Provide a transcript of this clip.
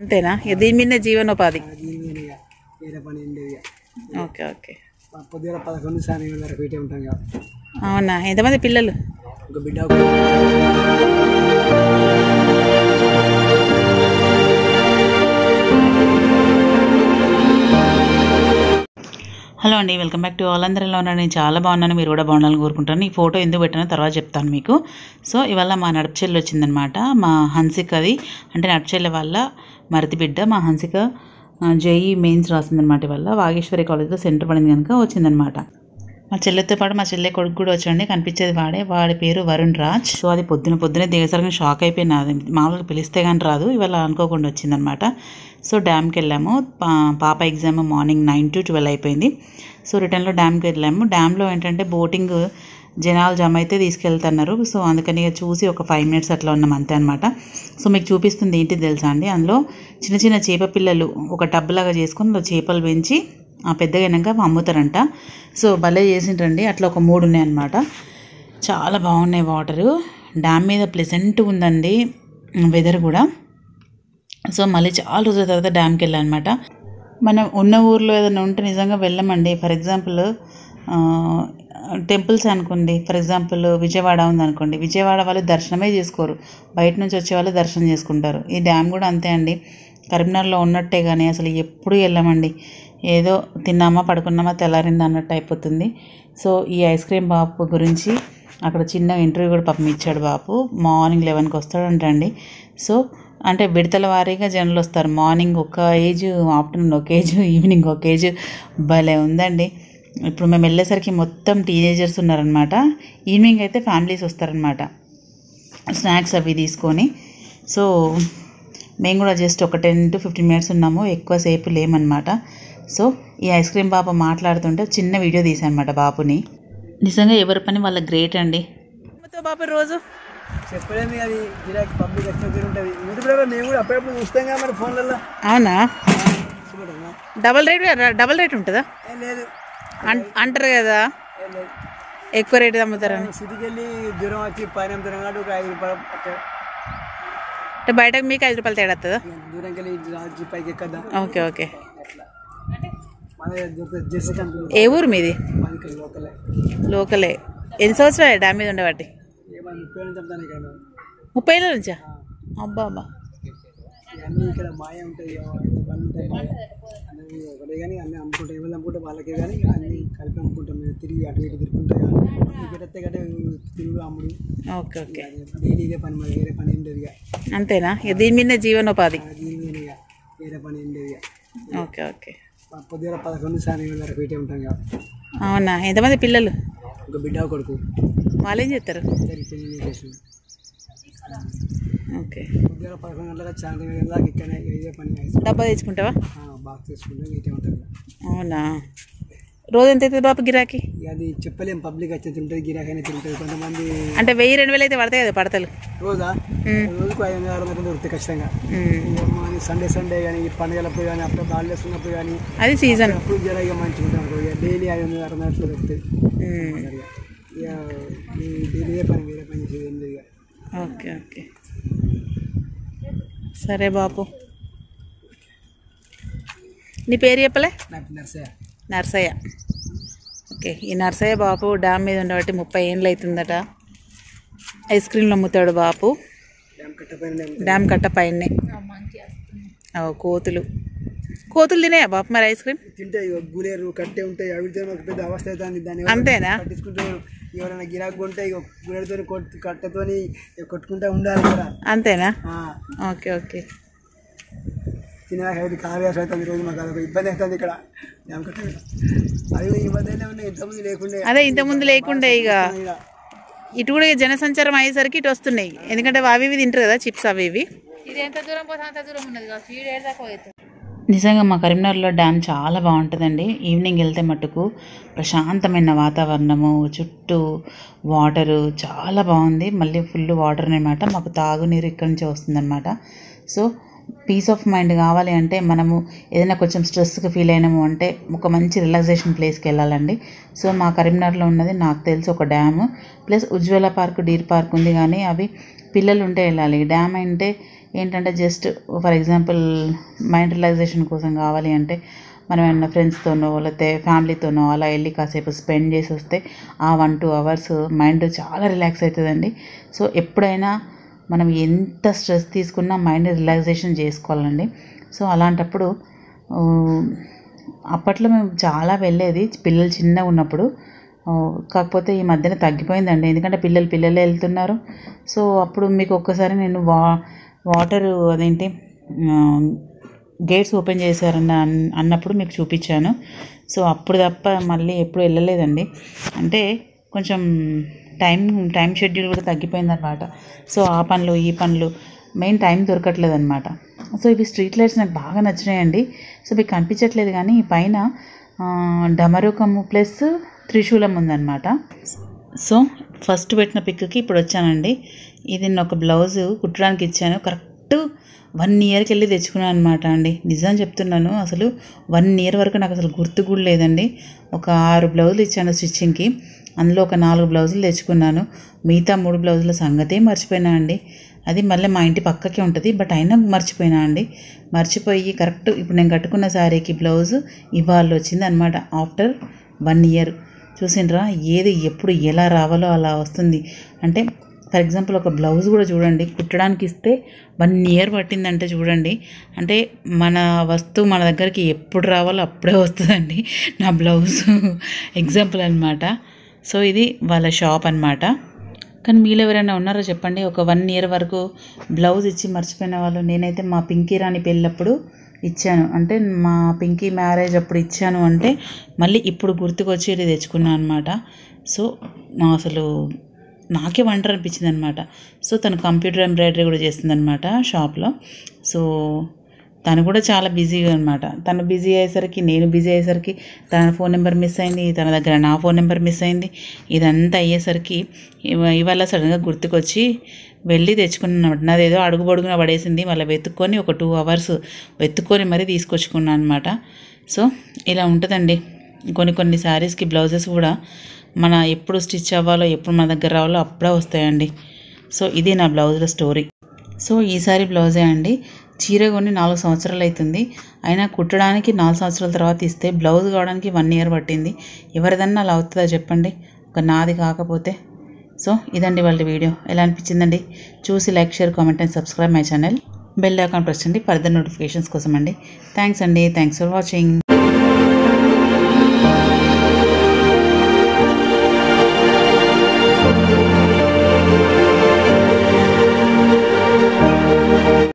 అంతేనా ఇక దీని మీదనే జీవనోపాధి దీని మీద ఇక వేరే పని ఏం లేదు ఇక ఓకే ఓకే పొద్దున పదకొండు సాయంత్రం వరకు ఇటే ఉంటాం ఇక అవునా ఎంతమంది పిల్లలు ఒక బిడ్డ హలో అండి వెల్కమ్ బ్యాక్ టు ఆల్ అందరూ ఎలా ఉన్నారు నేను చాలా బాగున్నాను మీరు కూడా బాగుండాలని కోరుకుంటాను ఈ ఫోటో ఎందుకు పెట్టానో తర్వాత చెప్తాను మీకు సో ఇవాళ మా నడపచెల్లి వచ్చిందనమాట మా హన్సికది అంటే నడపచెల్లి వాళ్ళ మరిది బిడ్డ మా హన్సిక జేఈ మెయిన్స్ రాసిందనమాట ఇవాళ వాగేశ్వరి కాలేజ్లో సెంటర్ పడింది కనుక వచ్చిందనమాట మా చెల్లెతో పాటు మా చెల్లె కొడుకు కూడా వచ్చాడండి కనిపించేది వాడే వాడి పేరు వరుణ్ రాజ్ సో అది పొద్దున పొద్దునే దిగసరిగా షాక్ అయిపోయినా అది మామూలుగా పిలిస్తే కానీ రాదు ఇవాళ అనుకోకుండా వచ్చిందనమాట సో డ్యామ్కి వెళ్ళాము పా- పాప exam morning nine to twelve అయిపోయింది సో రిటర్న్లో డ్యామ్కి వెళ్ళాము డ్యామ్లో ఏంటంటే బోటింగ్ జనాలు జమ అయితే తీసుకెళ్తున్నారు సో అందుకని ఇక చూసి ఒక ఫైవ్ మినిట్స్ అట్లా ఉన్నాం అంతే అనమాట సో మీకు చూపిస్తుంది ఏంటి తెలుసా అండి అందులో చిన్న చిన్న చేప పిల్లలు ఒక టబ్ లాగా చేసుకొని అందులో చేపలు పెంచి ఆ పెద్దగా అయినాక అమ్ముతారంట సో భలే చేసిండ్రండి అట్లా ఒక మూడు ఉన్నాయన్నమాట చాలా బాగున్నాయి వాటరు డ్యామ్ మీద ప్లెజెంట్ ఉందండి వెదర్ కూడా సో మళ్ళీ చాలా రోజుల తర్వాత డ్యామ్కి వెళ్ళానమాట మనం ఉన్న ఊర్లో ఏదైనా ఉంటే నిజంగా వెళ్ళమండి ఫర్ ఎగ్జాంపుల్ టెంపుల్స్ అనుకోండి ఫర్ ఎగ్జాంపుల్ విజయవాడ ఉందనుకోండి విజయవాడ వాళ్ళు దర్శనమే చేసుకోరు బయట నుంచి వచ్చే వాళ్ళు దర్శనం చేసుకుంటారు ఈ డ్యామ్ కూడా అంతే అండి కరీంనగర్లో ఉన్నట్టే కానీ అసలు ఎప్పుడు వెళ్ళమండి ఏదో తిన్నామా పడుకున్నామా తెల్లారిందా అన్నట్టు అయిపోతుంది సో ఈ ఐస్ క్రీమ్ బాపు గురించి అక్కడ చిన్న ఇంటర్వ్యూ కూడా పాపం ఇచ్చాడు బాపు మార్నింగ్ లెవెన్కి వస్తాడంటండి సో అంటే విడతల వారీగా జనాలు వస్తారు మార్నింగ్ ఒక ఏజ్ ఆఫ్టర్నూన్ ఒక ఏజ్ ఈవినింగ్ ఒక ఏజ్ భలే ఉందండి ఇప్పుడు మేము వెళ్ళేసరికి మొత్తం టీనేజర్స్ ఉన్నారనమాట ఈవినింగ్ అయితే ఫ్యామిలీస్ వస్తారనమాట స్నాక్స్ అవి తీసుకొని సో మేము కూడా జస్ట్ ఒక టెన్ టు ఫిఫ్టీన్ మినిట్స్ ఉన్నాము ఎక్కువసేపు లేమన్నమాట సో ఈ ఐస్ క్రీమ్ బాబు మాట్లాడుతుంటే చిన్న వీడియో తీసానమాట బాబుని నిజంగా ఎవరి పని వాళ్ళ గ్రేట్ అండి బాబు రోజు చెప్పలేము అది గిరాకీ పబ్లిక్ ఎక్స్పెక్ట్ ఉంటుంది యూట్యూబ్లో మేము కూడా అప్పుడప్పుడు చూస్తాం కదా మరి ఫోన్లలో అవునా చూడమ్మా డబల్ రేట్ డబల్ రేట్ ఉంటుందా ఏం లేదు అన్- అంటారు కదా ఏం లేదు ఎక్కువ రేట్ అమ్ముతారని సిటీకి వెళ్ళి దూరం వచ్చి పైన అమ్ముతాం కాబట్టి ఒక ఐదు రూపాయలు అట్లా అంటే బయటకు మీకు ఐదు రూపాయలు తేడా వస్తుందా దూరంకి వెళ్ళి రాజు పైకి ఎక్కద్దా ఓకే ఓకే అట్లా మన దొరుకుతుంది జెర్సీ కంపెనీ ఏ ఊరు మీది మనకి లోకలే లోకలే ఎన్ని సంవత్సరాలు డ్యామ్ మీద ఉండబట్టి ఏమన్నా ముప్పై నుంచి చెప్తాను ఇక్కడ మేము. ముప్పై ఏళ్ళ నుంచా అబ్బా అబ్బా ఇవన్నీ ఇక్కడ మాయ ఉంటాయి ఇవన్నీ ఉంటాయి మాయ అనేది ఒకటే కానీ అన్నీ అమ్ముకుంటాం ఎవరు అమ్ముకుంటే వాళ్ళకే కానీ అన్నీ కలిపి అమ్ముకుంటాం మేము తిరిగి అటు ఇటు తిరుగుతుంటాయి ఇక్కడ వస్తే గట్టే తిరుగు అమ్ముడు ఓకే ఓకే డైలీ ఇదే పని మరి వేరే పని ఏం లేదు ఇక అంతేనా ఇక దీని మీదనే జీవనోపాధి ఆ దీని మీద ఇక వేరే పని ఏం లేదు ఇక ఓకే ఓకే ప- పొద్దున పదకొండు సాయంత్రం వరకు ఇటే ఉంటాం ఇక అవునా ఎంతమంది పిల్లలు ఒక బిడ్డ ఒక కొడుకు వాళ్ళు ఏం చేస్తారు ఇద్దరికి పెళ్లి చేసి ఓకే పొద్దున పదకొండు గంటలకు సాయంత్రం ఏడు దాకా ఇక్కడనే ఇదే పని డబ్బా తెచ్చుకుంటావా బాగా తీసుకుంటాం ఇటే ఉంటుంది అవునా రోజు ఎంత అవుతుంది బాబు గిరాకీ ఇక అది చెప్పలేం పబ్లిక్ వచ్చి తింటుంది గిరాకీ అయినా తింటుంది కొంతమంది అంటే వెయ్యి రెండు వేలు అయితే పడతాయి కదా పడతలు రోజా మ్మ్. రోజుకు ఐదు వందల ఆరు వందలు దొరుకుతాయి ఖచ్చితంగా మ్మ్. ఇక మన సండే సండే కానీ పండుగలప్పుడు కానీ అప్పుడు హాలిడేస్ ఉన్నప్పుడు కానీ అది సీజన్ అప్పుడు జర ఇక మంచిగా ఉంటాం అనుకో. ఇక డైలీ ఐదు వందల ఆరు వందలు అట్లా దొరుకుతాయి మ్మ్. సరిగా ఇక ఈ డైలీ పని వేరే పని చేసేది ఏం లేదు ఇక ఓకే ఓకే సరే బాపు నీ పేరు చెప్పలే నాకు నర్సయ్య నర్సయ్య ఓకే ఈ నర్సయ్య బాపు డ్యామ్ మీద ఉండబట్టి ముప్పై ఏళ్ళు అవుతుందట ఐస్ క్రీమ్లు అమ్ముతాడు బాపు డ్యామ్ కట్ట పైన డ్యామ్ కట్ట పైనే ఓ, కోతులు కోతులు తినాయా బాపు మరి ఐస్ క్రీమ్ తింటే ఇక గులేరు కట్టే ఉంటాయి అవి తింటే మాకు పెద్ద అవస్థ అవుతుంది దాన్ని ఎవరు అంతేనా పట్టించుకుంటారు ఎవరైనా గిరాకు కొంటే ఇక గులేరుతో కొట్టు కట్టతోని ఇక కొట్టుకుంటా ఉండాలి కదా అంతేనా ఆ, ఓకే ఓకే తినేదాకా ఒకటి కారు వేసి అవుతుంది రోజు మాకు అదొక ఇబ్బంది అవుతుంది ఇక్కడ డ్యామ్ కట్ట మీద. అవి కూడా ఇబ్బంది అయితే ఉన్నాయి ఇంతకుముందు లేకుండే అదే ఇంతకుముందు లేకుండే ఇక ఇక ఇటు కూడా ఇక జనసంచారం అయ్యేసరికి ఇటు వస్తున్నాయి ఎందుకంటే అవి ఇవి తింటారు కదా చిప్స్ అవి ఇవి నిజంగా మా కరీంనగర్లో డ్యామ్ చాలా బాగుంటుందండి ఈవినింగ్ వెళ్తే మటుకు ప్రశాంతమైన వాతావరణము చుట్టూ వాటరు చాలా బాగుంది మళ్ళీ ఫుల్ వాటర్ అనమాట మాకు తాగునీరు ఇక్కడి నుంచే వస్తుందన్నమాట సో పీస్ ఆఫ్ మైండ్ కావాలి అంటే మనము ఏదైనా కొంచెం స్ట్రెస్గా ఫీల్ అయినాము అంటే ఒక మంచి రిలాక్సేషన్ ప్లేస్కి వెళ్ళాలండి సో మా కరీంనగర్లో ఉన్నది నాకు తెలిసి ఒక dam plus Ujwala park deer park ఉంది కానీ అవి పిల్లలు ఉంటే వెళ్ళాలి డ్యామ్ అంటే ఏంటంటే just for example mind relaxation కోసం కావాలి అంటే మనం ఏమన్నా ఫ్రెండ్స్తోనో లేకపోతే ఫ్యామిలీతోనో అలా వెళ్ళి కాసేపు స్పెండ్ చేసి వస్తే ఆ వన్ టూ అవర్స్ మైండ్ చాలా రిలాక్స్ అవుతుందండి సో ఎప్పుడైనా మనం ఎంత స్ట్రెస్ తీసుకున్నా మైండ్ రిలాక్సేషన్ చేసుకోవాలండి సో అలాంటప్పుడు ఆ, అప్పట్లో మేము చాలా వెళ్ళేది పిల్లలు చిన్నగా ఉన్నప్పుడు ఆ, కాకపోతే ఈ మధ్యన తగ్గిపోయిందండి ఎందుకంటే పిల్లలు పిల్లలే వెళ్తున్నారు సో అప్పుడు మీకు ఒక్కసారి నేను వా వాటర్ అదేంటి గేట్స్ ఓపెన్ చేశారన్న అన్- అన్నప్పుడు మీకు చూపించాను సో అప్పుడు తప్ప మళ్ళీ ఎప్పుడు వెళ్ళలేదండి అంటే కొంచెం టైం టైం షెడ్యూల్ కూడా తగ్గిపోయిందన్నమాట సో ఆ పనులు ఈ పనులు మెయిన్ టైం దొరకట్లేదు అనమాట సో ఇవి స్ట్రీట్ లైట్స్ నాకు బాగా నచ్చినాయండి సో మీకు కనిపించట్లేదు కానీ ఈ పైన ఆ, డమరుకము ప్లస్ త్రిశూలం ఉందన్నమాట సో ఫస్ట్ పెట్టిన పిక్కి ఇప్పుడు వచ్చానండి ఇది నేను ఒక బ్లౌజ్ కుట్టడానికి ఇచ్చాను కరెక్ట్ వన్ ఇయర్కి వెళ్ళి తెచ్చుకున్నాను అనమాట అండి నిజం చెప్తున్నాను అసలు వన్ ఇయర్ వరకు నాకు అసలు గుర్తు కూడా లేదండి ఒక ఆరు బ్లౌజులు ఇచ్చాను స్టిచ్చింగ్కి అందులో ఒక నాలుగు బ్లౌజులు తెచ్చుకున్నాను మిగతా మూడు బ్లౌజుల సంగతే మర్చిపోయినా అండి అది మళ్ళీ మా ఇంటి పక్కకే ఉంటుంది బట్ అయినా మర్చిపోయినా అండి మర్చిపోయి కరెక్ట్ ఇప్పుడు నేను కట్టుకున్న శారీకి బ్లౌజ్ ఇవాళ వచ్చింది అనమాట ఆఫ్టర్ వన్ ఇయర్ చూసిండ్రా ఏది ఎప్పుడు ఎలా రావాలో అలా వస్తుంది అంటే ఫర్ ఎగ్జాంపుల్ ఒక బ్లౌజ్ కూడా చూడండి కుట్టడానికి ఇస్తే వన్ ఇయర్ పట్టిందంటే చూడండి అంటే మన వస్తువు మన దగ్గరికి ఎప్పుడు రావాలో అప్పుడే వస్తుందండి నా బ్లౌజ్ ఎగ్జాంపుల్ అనమాట సో ఇది వాళ్ళ షాప్ అన్నమాట కానీ మీరు ఎవరైనా ఉన్నారో చెప్పండి ఒక వన్ ఇయర్ వరకు బ్లౌజ్ ఇచ్చి మర్చిపోయిన వాళ్ళు నేనైతే మా పింకీ రాణి పెళ్ళప్పుడు ఇచ్చాను అంటే మా పింకీ మ్యారేజ్ అప్పుడు ఇచ్చాను అంటే మళ్ళీ ఇప్పుడు గుర్తుకొచ్చి ఇది తెచ్చుకున్నాను అనమాట సో నా అసలు నాకే వంటర్ అనిపించింది అనమాట సో తను కంప్యూటర్ ఎంబ్రాయిడరీ కూడా చేస్తుందన్నమాట షాప్లో సో తను కూడా చాలా బిజీగా అనమాట తను బిజీ అయ్యేసరికి నేను బిజీ అయ్యేసరికి తన ఫోన్ నెంబర్ మిస్ అయింది తన దగ్గర నా ఫోన్ నెంబర్ మిస్ అయింది ఇదంతా అయ్యేసరికి ఇవ- ఇవాళ సడన్గా గుర్తుకొచ్చి వెళ్ళి తెచ్చుకున్నాను నాది ఏదో అడుగు పొడుగున పడేసింది మళ్ళీ వెతుక్కొని ఒక టూ అవర్స్ వెతుక్కొని మరీ తీసుకొచ్చుకున్నాను అనమాట సో ఇలా ఉంటుందండి కొన్ని కొన్ని శారీస్కి బ్లౌజెస్ కూడా మన ఎప్పుడు స్టిచ్ అవ్వాలో ఎప్పుడు మన దగ్గర రావాలో అప్పుడే వస్తాయండి సో ఇది నా బ్లౌజ్ల స్టోరీ సో ఈసారి బ్లౌజే అండి చీర కొని నాలుగు సంవత్సరాలు అవుతుంది అయినా కుట్టడానికి నాలుగు సంవత్సరాల తర్వాత ఇస్తే బ్లౌజ్ కావడానికి వన్ ఇయర్ పట్టింది ఎవరిదన్నా అలా అవుతుందా చెప్పండి ఒక నాది కాకపోతే సో ఇదండి వాళ్ళ వీడియో ఎలా అనిపించిందండి చూసి like share comment and subscribe my channel bell icon press చేయండి ఫర్దర్ నోటిఫికేషన్స్ కోసం అండి థ్యాంక్స్ అండి థ్యాంక్స్ ఫర్ వాచింగ్